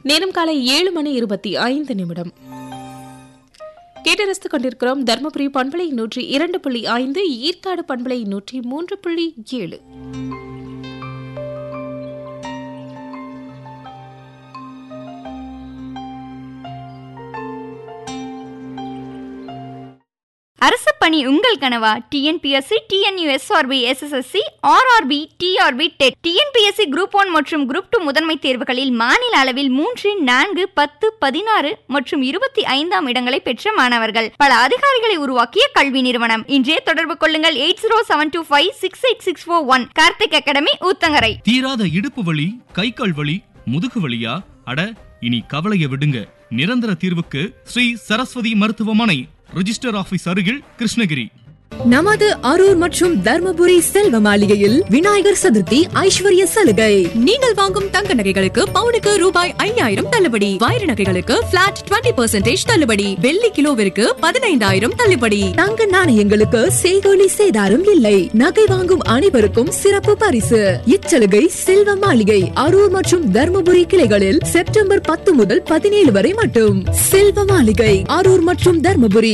நேரம் காலை ஏழு மணி இருபத்தி ஐந்து நிமிடம் கேட்டரசு கொண்டிருக்கிறோம் தர்மபுரி பண்பலை நூற்றி இரண்டு புள்ளி ஐந்து ஈர்க்காடு பண்பலை நூற்றி மூன்று புள்ளி ஏழு அரசு பணி உங்கள் கனவா TNPSC TNUSRB SSSC RRB TRB TET TNPSC group one மற்றும் குரூப் டூ முதன்மை தேர்வுகளில் மாநில அளவில் மூன்று நான்கு பத்து பதினாறு மற்றும் இருபத்தி ஐந்தாம் இடங்களை பெற்ற மாணவர்கள் பல அதிகாரிகளை உருவாக்கிய கல்வி நிறுவனம் இன்றே தொடர்பு கொள்ளுங்கள் eight zero seven two five six eight six four one Karthik academy Uthangarai தீராத இடுப்பு வலி கை கால் வலி முதுகு வலியா அட இனி கவலைய விடுங்க நிரந்தர தீர்வுக்கு ஸ்ரீ சரஸ்வதி மருத்துவமனை ரிஜிஸ்டர் ஆபீஸ் அருகில் கிருஷ்ணகிரி நமது அரூர் மற்றும் தர்மபுரி செல்வ மாளிகையில் விநாயகர் சதுர்த்தி ஐஸ்வர்ய சலுகை நீங்கள் வாங்கும் தங்க நகைகளுக்கு பவுனுக்கு ரூபாய் ஐயாயிரம் தள்ளுபடி வைர நகைகளுக்கு பிளாட் 20% தள்ளுபடி வெள்ளி கிலோவிற்கு பதினைந்தாயிரம் தள்ளுபடி தங்க நாணயங்களுக்கு செய்கோலி சேதாரம் இல்லை நகை வாங்கும் அனைவருக்கும் சிறப்பு பரிசு இச்சலுகை செல்வ மாளிகை அரூர் மற்றும் தர்மபுரி கிளைகளில் செப்டம்பர் பத்து முதல் பதினேழு வரை மட்டும் செல்வ மாளிகை அரூர் மற்றும் தர்மபுரி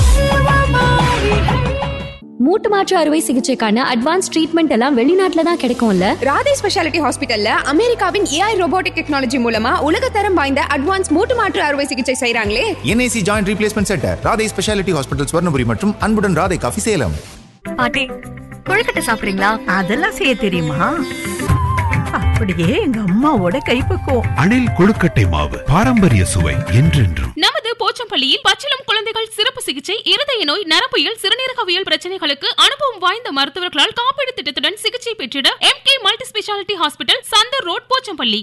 மூட்டு மாற்று அறுவை சிகிச்சைக்கான அட்வான்ஸ் ட்ரீட்மெண்ட் எல்லாம் வெளிநாட்டுல தான் கிடைக்கும்ல ராதே ஸ்பெஷாலிட்டி ஹாஸ்பிட்டல்ல அமெரிக்காவின் ஏஐ ரோபோட்டிக் டெக்னாலஜி மூலமா உலகத்தரம் வாய்ந்த அட்வான்ஸ் மூட்டு மாற்று அறுவை சிகிச்சை செய்றாங்களே NIC joint replacement centre Radhai speciality hospital Swarnapuri மற்றும் அன்புடன் ராதை காஃபி சேலம் பாட்டி கொழுக்கட்டை சாப்பிடுறீங்களா அதெல்லாம் செய்ய தெரியுமா அப்படியே எங்க அம்மாவோட கைப்பக்குவம் அணில் கொழுக்கட்டை மாவு பாரம்பரிய சுவை என்றென்றும் நமது போச்சம்பள்ளியில் பச்சிளம் குழந்தைகள் சிறப்பு சிகிச்சை இருதய நோய் நரம்பியல் சிறுநீரகவியல் பிரச்சனைகளுக்கு அனுபவம் வாய்ந்த மருத்துவர்களால் காப்பீடு திட்டத்துடன் சிகிச்சை பெற்றிட M K multi speciality hospital Chandar road Pochampalli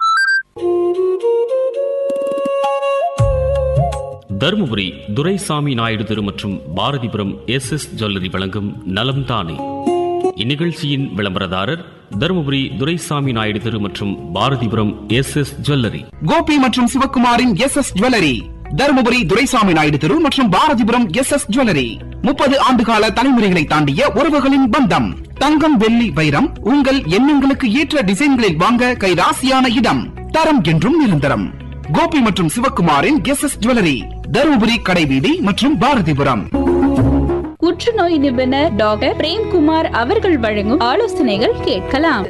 Dharmapuri Duraisamy Naidu தெரு மற்றும் பாரதிபுரம் எஸ் எஸ் ஜுவல்லரி வழங்கும் நலம் தானே இந்நிகழ்ச்சியின் விளம்பரதாரர் தருமபுரி துரைசாமி நாயுடு தெரு மற்றும் Bharathipuram S S jewellery Gopi மற்றும் சிவகுமாரின் S S jewellery Dharmapuri Duraisamy Naidu தெரு மற்றும் பாரதிபுரம் எஸ் எஸ் ஜுவல்லரி முப்பது ஆண்டுகால தலைமுறைகளை தாண்டிய உறவுகளின் பந்தம் தங்கம் வெள்ளி வைரம் உங்கள் எண்ணங்களுக்கு ஏற்ற டிசைன்களில் வாங்க கை ராசியான இடம் தரம் என்றும் நிரந்தரம் கோபி மற்றும் சிவகுமாரின் எஸ் எஸ் ஜுவல்லரி தருமபுரி கடைவீதி மற்றும் பாரதிபுரம் புற்றுநோய் நிபுணர் டாக்டர் பிரேம்குமார் அவர்கள் வழங்கும் ஆலோசனைகள் கேட்கலாம்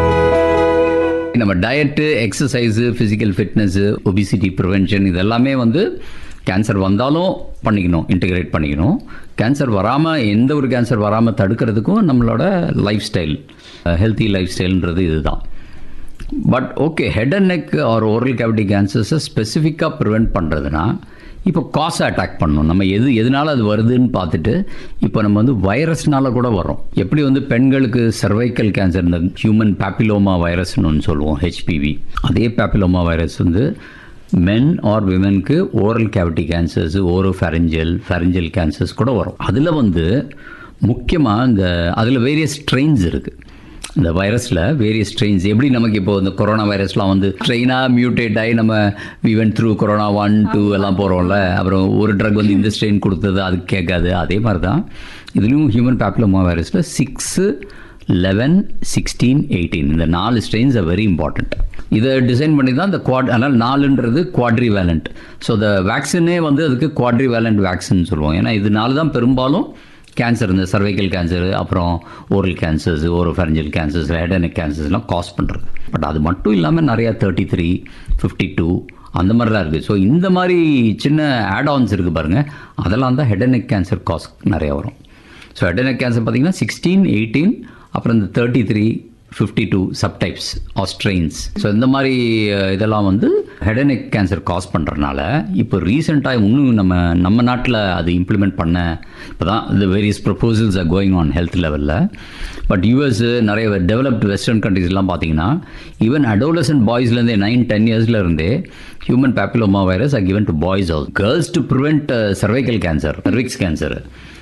நம்ம diet exercise physical fitness obesity prevention இதெல்லாமே வந்து கேன்சர் வந்தாலும் பண்ணிக்கணும் இன்டிகிரேட் பண்ணிக்கணும் கேன்சர் வராமல் எந்த ஒரு கேன்சர் வராமல் தடுக்கிறதுக்கும் நம்மளோட லைஃப் ஸ்டைல் ஹெல்த்தி லைஃப் ஸ்டைல்ன்றது இதுதான் but okay head and neck or oral cavity கேன்சர்ஸை ஸ்பெசிஃபிக்காக ப்ரிவெண்ட் பண்ணுறதுனா இப்போ காசை அட்டாக் பண்ணணும் நம்ம எது எதனால அது வருதுன்னு பார்த்துட்டு இப்போ நம்ம வந்து வைரஸ்னால கூட வரோம் எப்படி வந்து பெண்களுக்கு சர்வைக்கல் கேன்சர் இந்த ஹியூமன் பேப்பிலோமா வைரஸ்னு ஒன்று சொல்லுவோம் ஹெச்பிவி அதே பேப்பிலோமா வைரஸ் வந்து மென் ஆர் விமென்க்கு oral cavity cancers oropharyngeal pharyngeal cancers கூட வரும் அதில் வந்து முக்கியமாக இந்த அதில் வேரியஸ் ஸ்ட்ரெயின்ஸ் இருக்குது இந்த வைரஸில் வேரியஸ் ஸ்ட்ரெயின்ஸ் எப்படி நமக்கு இப்போ இந்த கொரோனா வைரஸ்லாம் வந்து ஸ்ட்ரெயினாக மியூட்டேட் ஆகி நம்ம we went through corona one two எல்லாம் போகிறோம்ல அப்புறம் ஒரு ட்ரக் வந்து இந்த ஸ்ட்ரெயின் கொடுத்தது அது கேட்காது அதே மாதிரி தான் இதுலேயும் ஹியூமன் பேப்லமா வைரஸில் சிக்ஸு லெவன் சிக்ஸ்டீன் எயிட்டீன் இந்த நாலு ஸ்ட்ரெயின்ஸ் ஆர் வெரி இம்பார்ட்டண்ட் இதை டிசைன் பண்ணி தான் இந்த குவாட் அதனால் நாலுன்றது குவாட்ரி வேலண்ட் ஸோ இந்த வேக்சினே வந்து அதுக்கு குவாட்ரி வேலண்ட் வேக்சின் சொல்லுவோம் ஏன்னா இதனால தான் பெரும்பாலும் கேன்சர் இந்த சர்வைக்கல் கேன்சர் அப்புறம் oral cancers oro pharyngeal cancers head and கான்சர்ஸ்லாம் காஸ் பண்ணுறது பட் அது மட்டும் இல்லாமல் நிறையா தேர்ட்டி த்ரீ ஃபிஃப்டி டூ அந்த மாதிரிலாம் இருக்குது ஸோ இந்த மாதிரி சின்ன ஆட்-ஆன்ஸ் இருக்குது பாருங்கள் அதெல்லாம் தான் ஹெட் அண்ட் கேன்சர் காஸ் நிறையா வரும் ஸோ ஹெட் அண்ட் கேன்சர் பார்த்தீங்கன்னா சிக்ஸ்டீன் எயிட்டீன் அப்புறம் இந்த thirty three fifty two subtypes or strains so இந்த மாதிரி இதெல்லாம் வந்து head and neck cancer cause பண்ணுறனால இப்போ ரீசெண்டாக இன்னும் நம்ம நம்ம நாட்டில் அது இம்ப்ளிமெண்ட் பண்ண இப்போ தான் இந்த various proposals are going on health லெவலில் பட் யூஎஸ் நிறைய டெவலப்டு வெஸ்டர்ன் கண்ட்ரீஸ்லாம் பார்த்தீங்கன்னா ஈவன் அடோலசன்ட் பாய்ஸ்லேருந்தே நைன் டென் இயர்ஸ்ல இருந்தே human papilloma virus are given to boys all girls to prevent cervical cancer cervix cancer